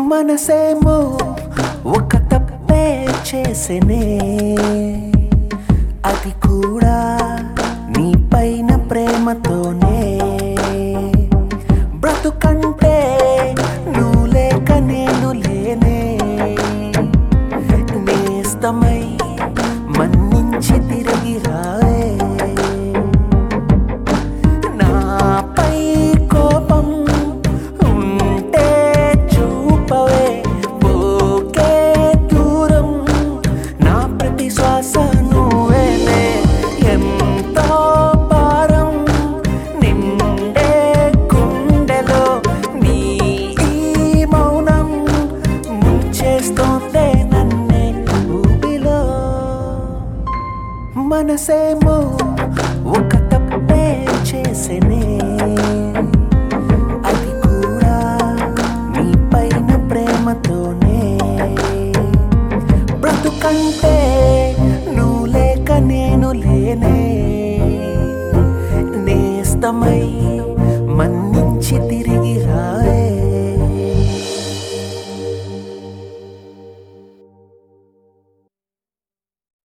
మనసేమో ఒక తప్పే చేసెనే అది కూడా నీ పైన ప్రేమతోనే బ్రతుకంటే నువ్వు లేక నేను లేనే నేస్తమై మన్నించి తిరిగి రావే నాపై కోపం ఉంటే చూపవే పోకే దూరం నా ప్రతి శ్వాస నువ్వేలే ఎంతో భారం నిండే గుండెలో నీ ఈ మౌనం ముంచేస్తోందే నన్నే ఊపిలో మనసేమో ఒక తప్పే చేసెనే అది కూడా నీ పైన ప్రేమతోనే బ్రతుకంటే